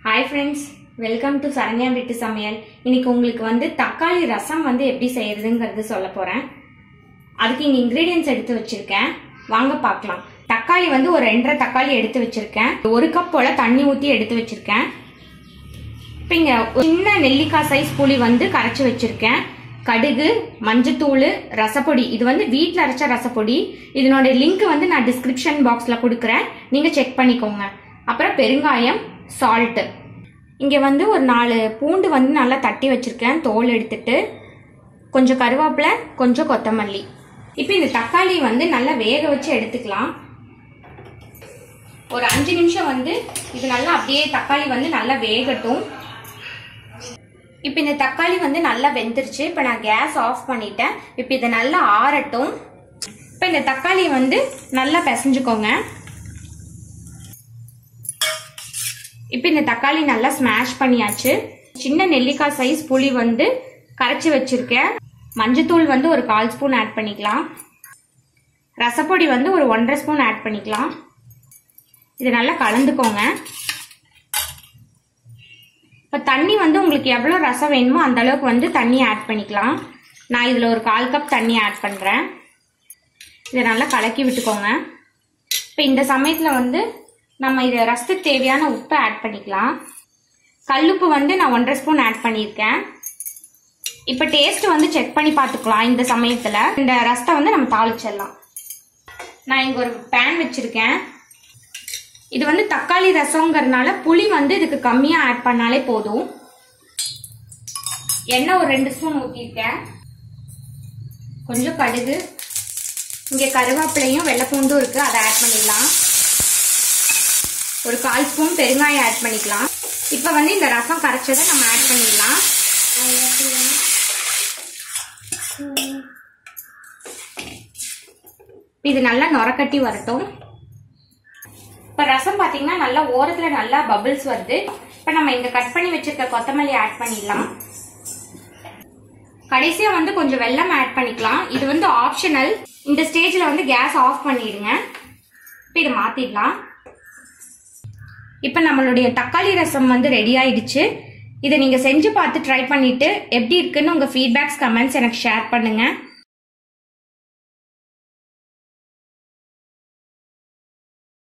hi friends welcome to Saranya வீட்டு சமையல் இன்னைக்கு உங்களுக்கு வந்து தக்காளி ரசம் வந்து எப்படி செய்யறதுங்கிறது சொல்ல போறேன் அதுக்கு இங்க இன்கிரீடியன்ஸ் எடுத்து வச்சிருக்கேன் வாங்க பார்க்கலாம் தக்காளி வந்து ஒரு ரெண்டரை தக்காளி எடுத்து வச்சிருக்கேன் ஒரு கப் போல தண்ணி ஊற்றி எடுத்து வச்சிருக்கேன் இப்போ இங்க ஒரு சின்ன நெல்லிக்காய் சைஸ் புளி வந்து கரைச்சி வச்சிருக்கேன் கடுகு மஞ்சத்தூள் ரசப்பொடி இது வந்து வீட்டில் அரைச்ச ரசப்பொடி இதனோட லிங்க் வந்து நான் டிஸ்கிரிப்ஷன் பாக்ஸில் கொடுக்குறேன் நீங்கள் செக் பண்ணிக்கோங்க அப்புறம் பெருங்காயம் சால்ட்டு இங்கே வந்து ஒரு நாலு பூண்டு வந்து நல்லா தட்டி வச்சிருக்கேன் தோல் எடுத்துட்டு கொஞ்சம் கருவேப்பிலை கொஞ்சம் கொத்தமல்லி இப்போ இந்த தக்காளி வந்து நல்லா வேக வச்சு எடுத்துக்கலாம் ஒரு அஞ்சு நிமிஷம் வந்து இது நல்லா அப்படியே தக்காளி வந்து நல்லா வேகட்டும் இப்போ இந்த தக்காளி வந்து நல்லா வெந்துருச்சு இப்போ நான் கேஸ் ஆஃப் பண்ணிட்டேன் இப்போ இதை நல்லா ஆறட்டும் இப்போ இந்த தக்காளி வந்து நல்லா பிசைஞ்சுக்கோங்க இப்போ இந்த தக்காளி நல்லா ஸ்மாஷ் பண்ணியாச்சு சின்ன நெல்லிக்காய் சைஸ் புளி வந்து கரைச்சி வச்சிருக்கேன் மஞ்சத்தூள் வந்து ஒரு கால் ஸ்பூன் ஆட் பண்ணிக்கலாம் ரசப்பொடி வந்து ஒரு ஒன்றரை ஸ்பூன் ஆட் பண்ணிக்கலாம் இது நல்லா கலந்துக்கோங்க இப்போ தண்ணி வந்து உங்களுக்கு எவ்வளோ ரசம் வேணுமோ அந்த அளவுக்கு வந்து தண்ணி ஆட் பண்ணிக்கலாம் நான் இதில் ஒரு கால் கப் தண்ணி ஆட் பண்ணுறேன் இதை நல்லா கலக்கி விட்டுக்கோங்க இப்போ இந்த சமயத்தில் வந்து நம்ம இதை ரசத்துக்கு தேவையான உப்பை ஆட் பண்ணிக்கலாம் கல்லுப்பு வந்து நான் ஒன்றரை ஸ்பூன் ஆட் பண்ணியிருக்கேன் இப்போ டேஸ்ட் வந்து செக் பண்ணி பார்த்துக்கலாம் இந்த சமயத்தில் இந்த ரசத்தை வந்து நம்ம தாளிச்சிடலாம் நான் இங்கே ஒரு பேன் வச்சுருக்கேன் இது வந்து தக்காளி ரசங்கிறதுனால புளி வந்து இதுக்கு கம்மியாக ஆட் பண்ணாலே போதும் எண்ணெய் ஒரு ரெண்டு ஸ்பூன் ஊற்றிருக்கேன் கொஞ்சம் கடுகு இங்கே கருவேப்பிலையும் வெள்ளைப்பூண்டும் இருக்குது அதை ஆட் பண்ணிடலாம் ஒரு கால் ஸ்பூன் பெருங்காயம் ஆட் பண்ணிக்கலாம் இப்போ வந்து இந்த ரசம் கரைச்சதை நம்ம ஆட் பண்ணிடலாம் இது நல்லா நுரக்கட்டி வரட்டும் இப்போ ரசம் பார்த்தீங்கன்னா நல்லா ஓரத்தில் நல்லா பபிள்ஸ் வருது இப்போ நம்ம இங்கே கட் பண்ணி வச்சிருக்க கொத்தமல்லி ஆட் பண்ணிடலாம் கடைசியாக வந்து கொஞ்சம் வெல்லம் ஆட் பண்ணிக்கலாம் இது வந்து ஆப்ஷனல் இந்த ஸ்டேஜில் வந்து கேஸ் ஆஃப் பண்ணிடுங்க இப்போ இதை மாற்றிடலாம் இப்போ நம்மளுடைய தக்காளி ரசம் வந்து ரெடி ஆயிடுச்சு இதை நீங்கள் செஞ்சு பார்த்து ட்ரை பண்ணிவிட்டு எப்படி இருக்குன்னு உங்கள் ஃபீட்பேக்ஸ் கமெண்ட்ஸ் எனக்கு ஷேர் பண்ணுங்கள்